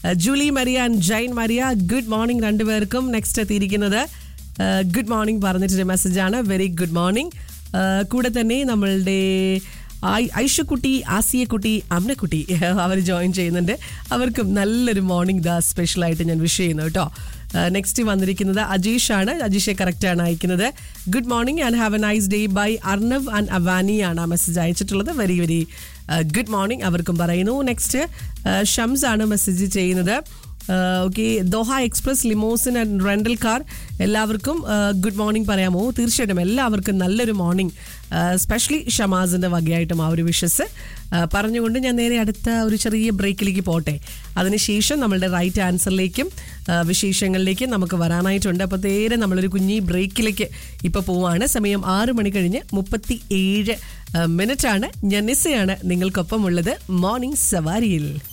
Julie Maria and Jain Maria good morning രണ്ടുപേർക്കും next എത്തിയിരിക്കുന്നത് good morning പറഞ്ഞിട്ടൊരു മെസ്സേജാണ് വെരി ഗുഡ് മോർണിംഗ് കൂടെ തന്നെ നമ്മളുടെ ഐ- ഐഷുക്കുട്ടി ആസിയക്കുട്ടി അമ്മക്കുട്ടി അവർ ജോയിൻ ചെയ്യുന്നുണ്ട് അവർക്കും നല്ലൊരു മോർണിംഗ് ദാ സ്പെഷ്യലായിട്ട് ഞാൻ വിഷ് ചെയ്യുന്നു കേട്ടോ നെക്സ്റ്റ് വന്നിരിക്കുന്നത് അജീഷ് ആണ് അജീഷെ കറക്റ്റ് ആണ് അയക്കുന്നത് good morning and have a nice day by Arnav and Avani ആണ് ആ മെസ്സേജ് അയച്ചിട്ടുള്ളത് വെരി വെരി ഗുഡ് മോർണിംഗ് അവർക്കും പറയുന്നു നെക്സ്റ്റ് ഷംസ് ആണ് മെസ്സേജ് ചെയ്യുന്നത് okay Doha express limousine and rental car എല്ലാവർക്കും ഗുഡ് മോർണിംഗ് പറയാമോ തീർച്ചയായിട്ടും എല്ലാവർക്കും നല്ലൊരു മോർണിംഗ് സ്പെഷ്യലി ഷമാസിൻ്റെ വകയായിട്ടും ആ ഒരു വിഷസ് പറഞ്ഞുകൊണ്ട് ഞാൻ നേരെ അടുത്ത ഒരു ചെറിയ ബ്രേക്കിലേക്ക് പോട്ടെ അതിനുശേഷം നമ്മളുടെ റൈറ്റ് ആൻസറിലേക്കും ആ, വിശേഷങ്ങളിലേക്കും നമുക്ക് വരാനായിട്ടുണ്ട് അപ്പോൾ നേരെ നമ്മളൊരു കുഞ്ഞി ബ്രേക്കിലേക്ക് ഇപ്പോൾ പോവാണ് സമയം ആറ് മണി കഴിഞ്ഞ് മുപ്പത്തി ഏഴ് മിനിറ്റാണ് ഞാൻ നിസ്സയാണ് നിങ്ങൾക്കൊപ്പം ഉള്ളത് മോർണിംഗ് സവാരിയിൽ